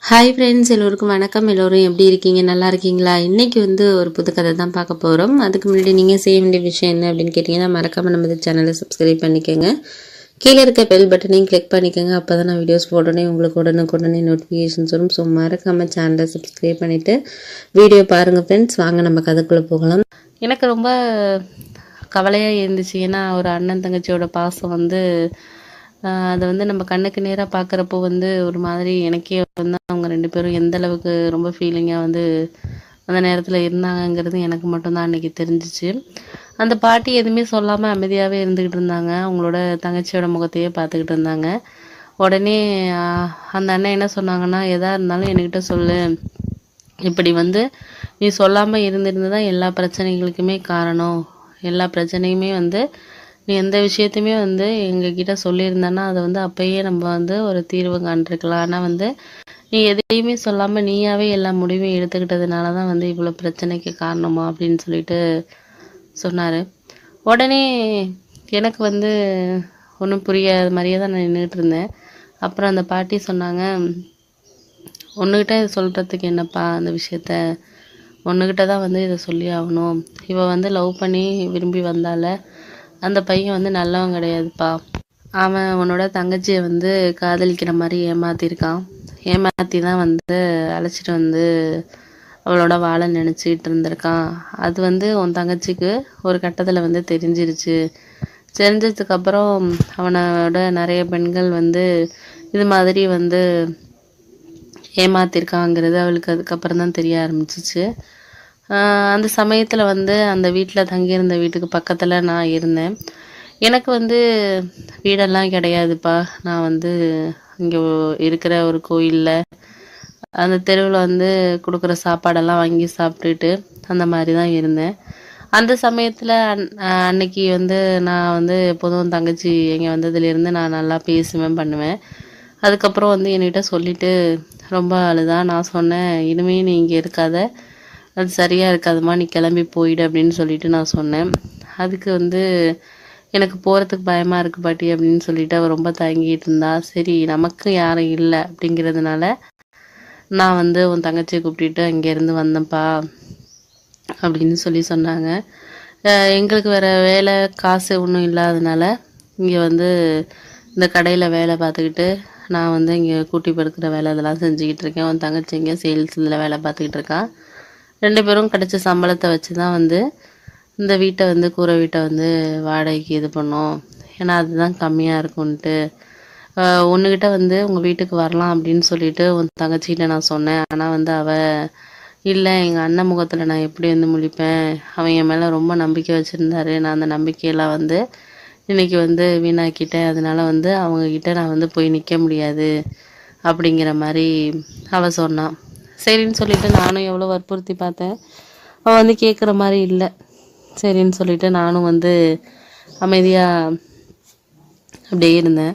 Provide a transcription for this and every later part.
hi friends எல்லோருக்கும் வணக்கம் எல்லோரும் எப்படி இருக்கீங்க நல்லா இருக்கீங்களா இன்னைக்கு வந்து ஒரு புது கதை தான் பார்க்க போகிறோம் அதுக்கு முன்னாடி நீங்கள் செய்ய வேண்டிய விஷயம் என்ன அப்படின்னு கேட்டிங்கன்னா மறக்காமல் நம்ம சேனலை சப்ஸ்கிரைப் பண்ணிக்கோங்க கீழே இருக்க பெல் பட்டனையும் கிளிக் பண்ணிக்கோங்க அப்போ தான் நான் வீடியோஸ் போடனே உங்களுக்கு உடனுக்குடனே நோட்டிஃபிகேஷன்ஸ் வரும் ஸோ மறக்காமல் சேனலை சப்ஸ்கிரைப் பண்ணிவிட்டு வீடியோ பாருங்கள் ஃப்ரெண்ட்ஸ் வாங்க நம்ம கதைக்குள்ளே போகலாம் எனக்கு ரொம்ப கவலையாக இருந்துச்சு ஏன்னா ஒரு அண்ணன் தங்கச்சியோட பாசம் வந்து ஆஹ் அதை வந்து நம்ம கண்ணுக்கு நேராக பார்க்குறப்போ வந்து ஒரு மாதிரி எனக்கே வந்து அவங்க ரெண்டு பேரும் எந்த அளவுக்கு ரொம்ப ஃபீலிங்காக வந்து அந்த நேரத்தில் இருந்தாங்கங்கிறது எனக்கு மட்டும்தான் அன்னைக்கு தெரிஞ்சிச்சு அந்த பாட்டி எதுவுமே சொல்லாமல் அமைதியாகவே இருந்துக்கிட்டு இருந்தாங்க அவங்களோட தங்கச்சியோட முகத்தையே பார்த்துக்கிட்டு இருந்தாங்க உடனே ஆஹ் அந்த அண்ணன் என்ன சொன்னாங்கன்னா எதா இருந்தாலும் என்கிட்ட சொல்லு இப்படி வந்து நீ சொல்லாமல் இருந்திருந்து தான் எல்லா பிரச்சனைகளுக்குமே காரணம் எல்லா பிரச்சனையுமே வந்து நீ எந்த விஷயத்தையுமே வந்து எங்ககிட்ட சொல்லியிருந்தனா அதை வந்து அப்பயே நம்ம வந்து ஒரு தீர்வு காண்டிருக்கலாம் ஆனால் வந்து நீ எதையுமே சொல்லாமல் நீயாவே எல்லா முடிவையும் எடுத்துக்கிட்டதுனால தான் வந்து இவ்வளோ பிரச்சனைக்கு காரணமா அப்படின்னு சொல்லிட்டு சொன்னார் உடனே எனக்கு வந்து ஒன்றும் புரியாத மாதிரியே தான் நான் நின்றுட்டு இருந்தேன் அப்புறம் அந்த பாட்டி சொன்னாங்க ஒன்றுகிட்ட சொல்கிறதுக்கு என்னப்பா அந்த விஷயத்த ஒன்றுகிட்ட தான் வந்து இதை சொல்லி ஆகணும் இவ வந்து லவ் பண்ணி விரும்பி வந்தால அந்த பையன் வந்து நல்லவன் கிடையாதுப்பா அவன் உன்னோட தங்கச்சியை வந்து காதலிக்கிற மாதிரி ஏமாத்திருக்கான் ஏமாத்தி தான் வந்து அழைச்சிட்டு வந்து அவளோட வாழ நினச்சிக்கிட்டு இருந்திருக்கான் அது வந்து உன் தங்கச்சிக்கு ஒரு கட்டத்தில் வந்து தெரிஞ்சிருச்சு தெரிஞ்சதுக்கப்புறம் அவனோட நிறைய பெண்கள் வந்து இது மாதிரி வந்து ஏமாத்திருக்காங்கிறது அவளுக்கு அதுக்கப்புறம் தான் தெரிய ஆரம்பிச்சிச்சு ஆஹ் அந்த சமயத்தில் வந்து அந்த வீட்டில் தங்கியிருந்த வீட்டுக்கு பக்கத்தில் நான் இருந்தேன் எனக்கு வந்து வீடெல்லாம் கிடையாதுப்பா நான் வந்து இங்கே இருக்கிற ஒரு கோயிலில் அந்த தெருவில் வந்து கொடுக்குற சாப்பாடெல்லாம் வாங்கி சாப்பிட்டுட்டு அந்த மாதிரி தான் இருந்தேன் அந்த சமயத்தில் அன் ஆஹ் அன்னைக்கு வந்து நான் வந்து எப்போதும் தங்கச்சி இங்கே வந்ததுலேருந்து நான் நல்லா பேசுவேன் பண்ணுவேன் அதுக்கப்புறம் வந்து என்கிட்ட சொல்லிட்டு ரொம்ப அழுதா நான் சொன்னேன் இனிமே நீ இங்கே இருக்காத அது சரியாக இருக்காதும்மா நீ கிளம்பி போயிடு அப்படின்னு சொல்லிட்டு நான் சொன்னேன் அதுக்கு வந்து எனக்கு போகிறதுக்கு பயமாக இருக்கு பாட்டி அப்படின்னு சொல்லிட்டு அவள் ரொம்ப தயங்கிட்டு இருந்தா சரி நமக்கு யாரும் இல்லை அப்படிங்கிறதுனால நான் வந்து உன் தங்கச்சியை கூப்பிட்டுட்டு அங்கேருந்து வந்தேன்ப்பா அப்படின்னு சொல்லி சொன்னாங்க அஹ் எங்களுக்கு வேற வேலை காசு ஒன்றும் இல்லாதனால இங்கே வந்து இந்த கடையில் வேலை பார்த்துக்கிட்டு நான் வந்து இங்கே கூட்டி படுக்கிற வேலை இதெல்லாம் செஞ்சுக்கிட்டு இருக்கேன் உன் தங்கச்சி இங்கே சேல்ஸ் இதில் வேலை பார்த்துக்கிட்டு இருக்கா ரெண்டு பேரும் கிடைச்ச சம்பளத்தை வச்சு தான் வந்து இந்த வீட்டை வந்து கூரை வீட்டை வந்து வாடகைக்கு இது பண்ணோம் ஏன்னா அதுதான் கம்மியாக இருக்கும்ன்ட்டு ஆஹ் ஒன்றுகிட்ட வந்து உங்கள் வீட்டுக்கு வரலாம் அப்படின்னு சொல்லிட்டு உன் தங்கச்சிகிட்ட நான் சொன்னேன் ஆனால் வந்து அவள் இல்லை எங்கள் அண்ணன் முகத்தில் நான் எப்படி வந்து முழிப்பேன் அவன் என் மேலே ரொம்ப நம்பிக்கை வச்சுருந்தாரு நான் அந்த நம்பிக்கையெல்லாம் வந்து இன்னைக்கு வந்து வீணாக்கிட்டேன் அதனால வந்து அவங்கக்கிட்ட நான் வந்து போய் நிற்க முடியாது அப்படிங்கிற மாதிரி அவள் சொன்னான் சரின்னு சொல்லிட்டு நானும் எவ்வளோ வற்புறுத்தி பார்த்தேன் அவள் வந்து கேட்குற மாதிரி இல்லை சரின்னு சொல்லிட்டு நானும் வந்து அமைதியாக அப்படியே இருந்தேன்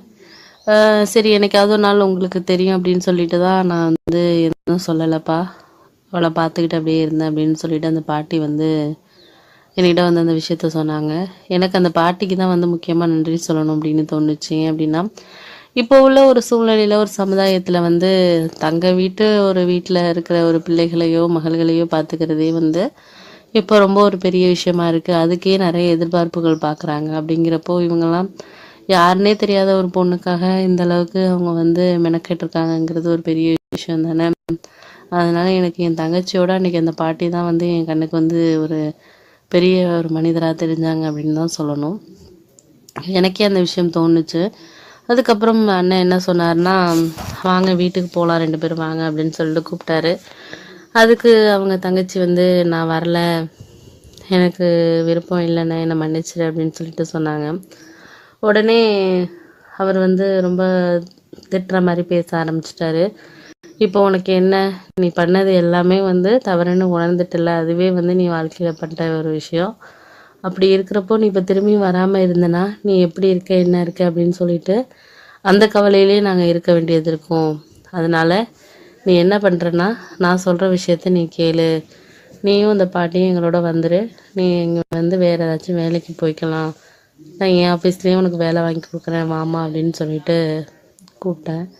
ஆஹ் சரி என்னைக்காவது ஒரு நாள் உங்களுக்கு தெரியும் அப்படின்னு சொல்லிட்டு தான் நான் வந்து எதுவும் சொல்லலைப்பா அவளை பார்த்துக்கிட்டு அப்படியே இருந்தேன் அப்படின்னு சொல்லிட்டு அந்த பாட்டி வந்து என்கிட்ட வந்து அந்த விஷயத்த சொன்னாங்க எனக்கு அந்த பாட்டிக்கு தான் வந்து முக்கியமாக நன்றி சொல்லணும் அப்படின்னு தோணுச்சு ஏன் அப்படின்னா இப்போ உள்ள ஒரு சூழ்நிலையில் ஒரு சமுதாயத்தில் வந்து தங்க வீட்டு ஒரு வீட்டில் இருக்கிற ஒரு பிள்ளைகளையோ மகள்களையோ பார்த்துக்கிறதே வந்து இப்போ ரொம்ப ஒரு பெரிய விஷயமா இருக்குது அதுக்கே நிறைய எதிர்பார்ப்புகள் பார்க்குறாங்க அப்படிங்கிறப்போ இவங்கெல்லாம் யாருன்னே தெரியாத ஒரு பொண்ணுக்காக இந்த அளவுக்கு அவங்க வந்து மெனக்கெட்டிருக்காங்கங்கிறது ஒரு பெரிய விஷயம் தானே அதனால எனக்கு என் தங்கச்சியோட அன்னைக்கு அந்த பாட்டி தான் வந்து என் கண்ணுக்கு வந்து ஒரு பெரிய ஒரு மனிதராக தெரிஞ்சாங்க அப்படின்னு தான் சொல்லணும் எனக்கே அந்த விஷயம் தோணுச்சு அதுக்கப்புறம் அண்ணன் என்ன சொன்னார்னா வாங்க வீட்டுக்கு போகலாம் ரெண்டு பேரும் வாங்க அப்படின்னு சொல்லிட்டு கூப்பிட்டாரு அதுக்கு அவங்க தங்கச்சி வந்து நான் வரல எனக்கு விருப்பம் இல்லைண்ணே என்னை மன்னிச்சிடு அப்படின்னு சொல்லிட்டு சொன்னாங்க உடனே அவர் வந்து ரொம்ப திட்டுற மாதிரி பேச ஆரம்பிச்சிட்டாரு இப்போ உனக்கு என்ன நீ பண்ணது எல்லாமே வந்து தவறுன்னு உணர்ந்துட்டல அதுவே வந்து நீ வாழ்க்கையில் பண்ணுற ஒரு விஷயம் அப்படி இருக்கிறப்போ நீ இப்போ திரும்பி வராமல் இருந்தனா நீ எப்படி இருக்க என்ன இருக்க அப்படின்னு சொல்லிட்டு அந்த கவலையிலே நாங்கள் இருக்க வேண்டியது இருக்கும் அதனால நீ என்ன பண்ணுறன்னா நான் சொல்கிற விஷயத்த நீ கேளு நீயும் இந்த பாட்டியும் எங்களோட வந்துரு நீ இங்கே வந்து வேறு ஏதாச்சும் வேலைக்கு போய்க்கலாம் நான் என் ஆஃபீஸ்லேயும் உனக்கு வேலை வாங்கி கொடுக்குறேன் வாமா அப்படின்னு சொல்லிட்டு கூப்பிட்டேன்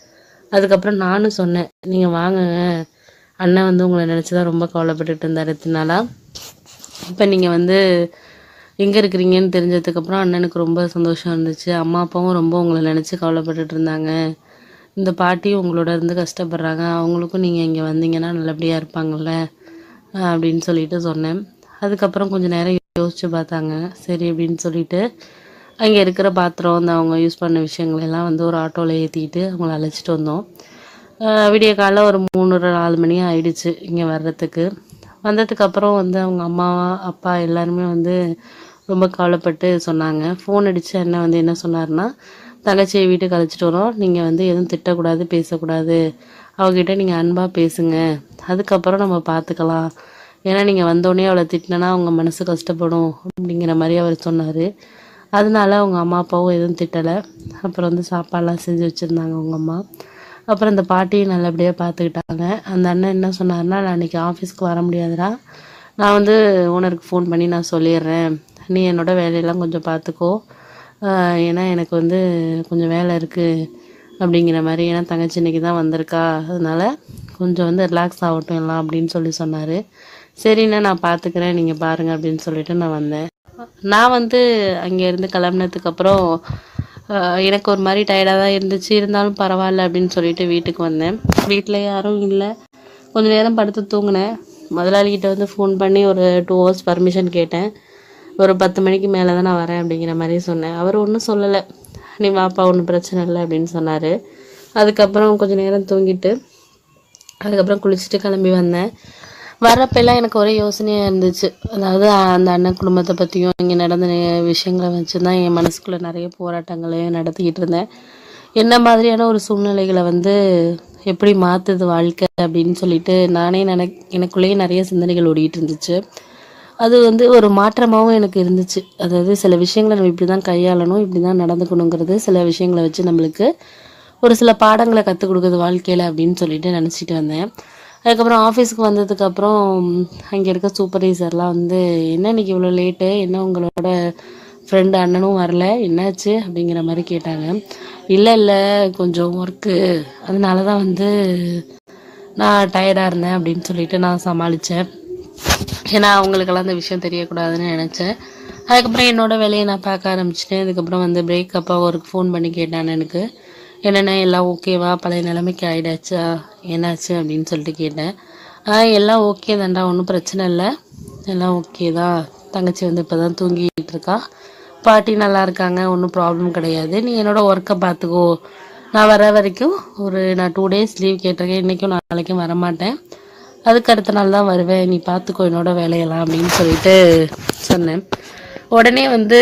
அதுக்கப்புறம் நானும் சொன்னேன் நீங்கள் வாங்க அண்ணன் வந்து உங்களை நினச்சி தான் ரொம்ப கவலைப்பட்டுட்டு இருந்தார் இத்தனை நாளாக இப்போ நீங்கள் வந்து எங்கே இருக்கிறீங்கன்னு தெரிஞ்சதுக்கப்புறம் அண்ணனுக்கு ரொம்ப சந்தோஷம் இருந்துச்சு அம்மா அப்பாவும் ரொம்ப உங்களை நினச்சி கவலைப்பட்டுட்டு இருந்தாங்க இந்த பாட்டியும் உங்களோட இருந்து கஷ்டப்படுறாங்க அவங்களுக்கும் நீங்கள் இங்கே வந்தீங்கன்னா நல்லபடியாக இருப்பாங்கள்ல அஹ் அப்படின்னு சொல்லிட்டு சொன்னேன் அதுக்கப்புறம் கொஞ்சம் நேரம் யோசிச்சு பார்த்தாங்க சரி அப்படின்னு சொல்லிட்டு அங்கே இருக்கிற பாத்திரம் அந்த அவங்க யூஸ் பண்ண விஷயங்கள் எல்லாம் வந்து ஒரு ஆட்டோவில் ஏற்றிக்கிட்டு அவங்கள அழைச்சிட்டு வந்தோம் அஹ் விடிய காலைல ஒரு மூணு நாலு மணி ஆயிடுச்சு இங்கே வர்றதுக்கு வந்ததுக்கு அப்புறம் வந்து அவங்க அம்மா அப்பா எல்லாருமே வந்து ரொம்ப கவலைப்பட்டு சொன்னாங்க ஃபோன் அடித்து அண்ணன் வந்து என்ன சொன்னார்னா தங்கச்சியை வீட்டுக்கு அழைச்சிட்டு வரோம் நீங்கள் வந்து எதுவும் திட்டக்கூடாது பேசக்கூடாது அவகிட்ட நீங்கள் அன்பாக பேசுங்க அதுக்கப்புறம் நம்ம பார்த்துக்கலாம் ஏன்னா நீங்கள் வந்தோடனே அவளை திட்டினா அவங்க மனசு கஷ்டப்படும் அப்படிங்கிற மாதிரி அவர் சொன்னார் அதனால அவங்க அம்மா அப்பாவும் எதுவும் திட்டலை அப்புறம் வந்து சாப்பாடெலாம் செஞ்சு வச்சுருந்தாங்க அவங்க அம்மா அப்புறம் இந்த பாட்டியும் நல்லபடியாக பார்த்துக்கிட்டாங்க அந்த அண்ணன் என்ன சொன்னார்னா நான் அன்றைக்கி ஆஃபீஸ்க்கு வர முடியாதுடா நான் வந்து ஓனருக்கு ஃபோன் பண்ணி நான் சொல்லிடுறேன் நீ என்னோட வேலையெல்லாம் கொஞ்சம் பார்த்துக்கோ ஆஹ் ஏன்னா எனக்கு வந்து கொஞ்சம் வேலை இருக்குது அப்படிங்கிற மாதிரி ஏன்னா தங்கச்சி இன்னைக்கு தான் வந்திருக்கா அதனால கொஞ்சம் வந்து ரிலாக்ஸ் ஆகட்டும் எல்லாம் அப்படின்னு சொல்லி சொன்னார் சரிண்ணா நான் பார்த்துக்கிறேன் நீங்கள் பாருங்கள் அப்படின்னு சொல்லிட்டு நான் வந்தேன் நான் வந்து அங்கேருந்து கிளம்புனதுக்கப்புறம் எனக்கு ஒரு மாதிரி டயர்டாக தான் இருந்துச்சு இருந்தாலும் பரவாயில்ல அப்படின்னு சொல்லிட்டு வீட்டுக்கு வந்தேன் வீட்டில் யாரும் இல்லை கொஞ்ச நேரம் படுத்து தூங்கினேன் முதலாளிகிட்ட வந்து ஃபோன் பண்ணி ஒரு டூ ஹவர்ஸ் பர்மிஷன் கேட்டேன் ஒரு பத்து மணிக்கு மேலே தான் நான் வரேன் அப்படிங்கிற மாதிரி சொன்னேன் அவர் ஒன்றும் சொல்லலை நீ வாப்பா ஒன்றும் பிரச்சனை இல்லை அப்படின்னு சொன்னார் அதுக்கப்புறம் கொஞ்ச நேரம் தூங்கிட்டு அதுக்கப்புறம் குளிச்சுட்டு கிளம்பி வந்தேன் வர்றப்பெல்லாம் எனக்கு ஒரே யோசனையாக இருந்துச்சு அதாவது அந்த அண்ணன் குடும்பத்தை பற்றியும் இங்கே நடந்த நி- விஷயங்களை வச்சு தான் என் மனசுக்குள்ளே நிறைய போராட்டங்களையும் நடத்திக்கிட்டு இருந்தேன் என்ன மாதிரியான ஒரு சூழ்நிலைகளை வந்து எப்படி மாற்றுது வாழ்க்கை அப்படின்னு சொல்லிட்டு நானே நினை எனக்குள்ளேயே நிறைய சிந்தனைகள் ஓடிட்டு இருந்துச்சு அது வந்து ஒரு மாற்றமாகவும் எனக்கு இருந்துச்சு அதாவது சில விஷயங்களை நம்ம இப்படி தான் கையாளணும் இப்படி தான் நடந்துக்கணுங்கிறது சில விஷயங்களை வச்சு நம்மளுக்கு ஒரு சில பாடங்களை கற்றுக் கொடுக்குது வாழ்க்கையில் அப்படின்னு சொல்லிட்டு நினச்சிட்டு வந்தேன் அதுக்கப்புறம் ஆஃபீஸ்க்கு வந்ததுக்கப்புறம் அங்கே இருக்க சூப்பர்வைசர்லாம் வந்து என்ன இன்னைக்கு இவ்வளோ லேட்டு என்ன உங்களோட ஃப்ரெண்டு அண்ணனும் வரல என்னாச்சு அப்படிங்கிற மாதிரி கேட்டாங்க இல்லை இல்லை கொஞ்சம் ஒர்க்கு அதனால தான் வந்து நான் டயர்டாக இருந்தேன் அப்படின்னு சொல்லிட்டு நான் சமாளித்தேன் ஏன்னா அவங்களுக்கெல்லாம் அந்த விஷயம் தெரியக்கூடாதுன்னு நினச்சேன் அதுக்கப்புறம் என்னோட வேலையை நான் பார்க்க ஆரம்பிச்சிட்டேன் அதுக்கப்புறம் வந்து பிரேக் அப்பா ஒருக்கு ஃபோன் பண்ணி கேட்டான் எனக்கு என்னென்ன எல்லாம் ஓகேவா பழைய நிலைமைக்கு ஆயிடாச்சா என்னாச்சு அப்படின்னு சொல்லிட்டு கேட்டேன் ஆ எல்லாம் ஓகே தான்டா ஒன்றும் பிரச்சனை இல்லை எல்லாம் ஓகே தான் தங்கச்சி வந்து இப்போ தான் தூங்கிட்டு இருக்கா பாட்டி நல்லா இருக்காங்க ஒன்றும் ப்ராப்ளம் கிடையாது நீ என்னோட ஒர்க்கை பார்த்துக்கோ நான் வர வரைக்கும் ஒரு நான் டூ டேஸ் லீவ் கேட்டிருக்கேன் இன்றைக்கும் நாளைக்கும் வரமாட்டேன் அதுக்கு அடுத்த நாள் தான் வருவேன் நீ பார்த்துக்கோ என்னோட வேலையெல்லாம் அப்படின்னு சொல்லிட்டு சொன்னேன் உடனே வந்து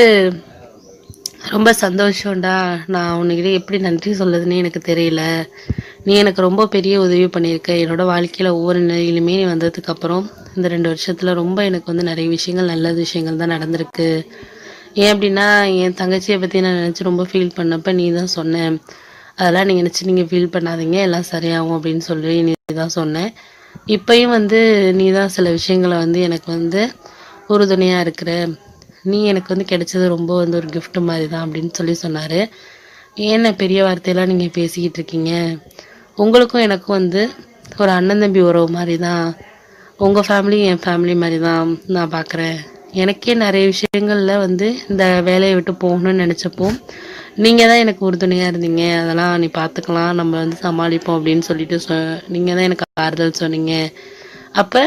ரொம்ப சந்தோஷம்டா நான் உன்கிட்ட எப்படி நன்றி சொல்லுதுன்னு எனக்கு தெரியல நீ எனக்கு ரொம்ப பெரிய உதவி பண்ணியிருக்க என்னோட வாழ்க்கையில் ஒவ்வொரு நிலையிலுமே நீ வந்ததுக்கப்புறம் இந்த ரெண்டு வருஷத்தில் ரொம்ப எனக்கு வந்து நிறைய விஷயங்கள் நல்ல விஷயங்கள் தான் நடந்திருக்கு ஏன் அப்படின்னா என் தங்கச்சியை பற்றி நான் நினச்சி ரொம்ப ஃபீல் பண்ணப்ப நீ தான் சொன்ன அதெல்லாம் நீங்கள் நினச்சி நீங்கள் ஃபீல் பண்ணாதீங்க எல்லாம் சரியாகும் அப்படின்னு சொல்லி நீ தான் சொன்னேன் இப்பயும் வந்து நீ தான் சில விஷயங்களை வந்து எனக்கு வந்து உறுதுணையாக இருக்கிற நீ எனக்கு வந்து கிடைச்சது ரொம்ப வந்து ஒரு gift மாதிரி தான் அப்படின்னு சொல்லி சொன்னார் ஏன்ன பெரிய வார்த்தையெல்லாம் நீங்கள் பேசிக்கிட்டு இருக்கீங்க உங்களுக்கும் எனக்கும் வந்து ஒரு அண்ணன் தம்பி உறவு மாதிரி தான் உங்கள் ஃபேமிலி என் ஃபேமிலி மாதிரி தான் நான் பார்க்குறேன் எனக்கே நிறைய விஷயங்களில் வந்து இந்த வேலையை விட்டு போகணும்னு நினச்சப்போ நீங்கள் தான் எனக்கு உறுதுணையாக இருந்தீங்க அதெல்லாம் நீ பார்த்துக்கலாம் நம்ம வந்து சமாளிப்போம் அப்படின்னு சொல்லிட்டு சொ நீங்கள் தான் எனக்கு ஆறுதல் சொன்னீங்க அப்போ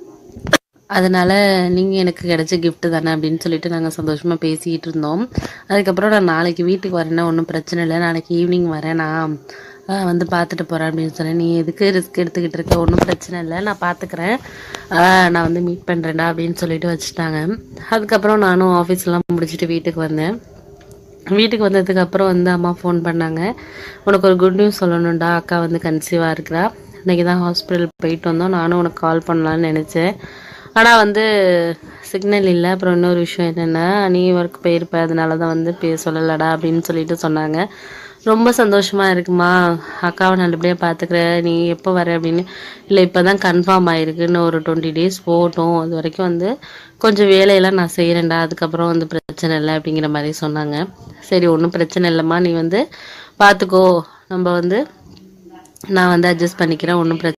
அதனால நீங்கள் எனக்கு கிடைச்ச gift தானே அப்படின்னு சொல்லிட்டு நாங்கள் சந்தோஷமாக பேசிக்கிட்டு இருந்தோம் அதுக்கப்புறம் நான் நாளைக்கு வீட்டுக்கு வரேன்னா ஒன்றும் பிரச்சனை இல்லை நாளைக்கு ஈவினிங் வரேன் நான் ஆஹ் வந்து பார்த்துட்டு போகிறேன் அப்படின்னு சொன்னேன் நீ எதுக்கு ரிஸ்க் எடுத்துக்கிட்டு இருக்க ஒன்றும் பிரச்சனை இல்லை நான் பார்த்துக்கிறேன் ஆஹ் நான் வந்து மீட் பண்ணுறேன்டா அப்படின்னு சொல்லிட்டு வச்சுட்டாங்க அதுக்கப்புறம் நானும் ஆஃபீஸ்லாம் முடிச்சுட்டு வீட்டுக்கு வந்தேன் வீட்டுக்கு வந்ததுக்கு அப்புறம் வந்து அம்மா ஃபோன் பண்ணாங்க உனக்கு ஒரு குட் நியூஸ் சொல்லணும்டா அக்கா வந்து கன்சீவாக இருக்கிறா இன்னைக்கு தான் ஹாஸ்பிட்டல் போயிட்டு வந்தோம் நானும் உனக்கு கால் பண்ணலான்னு நினச்சேன் ஆனால் வந்து சிக்னல் இல்லை அப்புறம் இன்னொரு விஷயம் என்னென்னா நீ ஒர்க் போயிருப்ப அதனால தான் வந்து பே சொல்லலடா அப்படின்னு சொல்லிட்டு சொன்னாங்க ரொம்ப சந்தோஷமா இருக்குமா அக்காவை நல்லபடியாக பார்த்துக்கிற நீ எப்போ வர அப்படின்னு இல்லை இப்போ தான் கன்ஃபார்ம் ஆயிருக்கு இன்னும் ஒரு டுவெண்ட்டி டேஸ் போகட்டும் அது வரைக்கும் வந்து கொஞ்சம் வேலையெல்லாம் நான் செய்கிறேன்டா அதுக்கப்புறம் வந்து பிரச்சனை இல்லை அப்படிங்கிற மாதிரி சொன்னாங்க சரி ஒன்றும் பிரச்சனை இல்லைம்மா நீ வந்து பார்த்துக்கோ நம்ம வந்து நான் வந்து அட்ஜஸ்ட் பண்ணிக்கிறேன் ஒன்றும் பிரச்சனை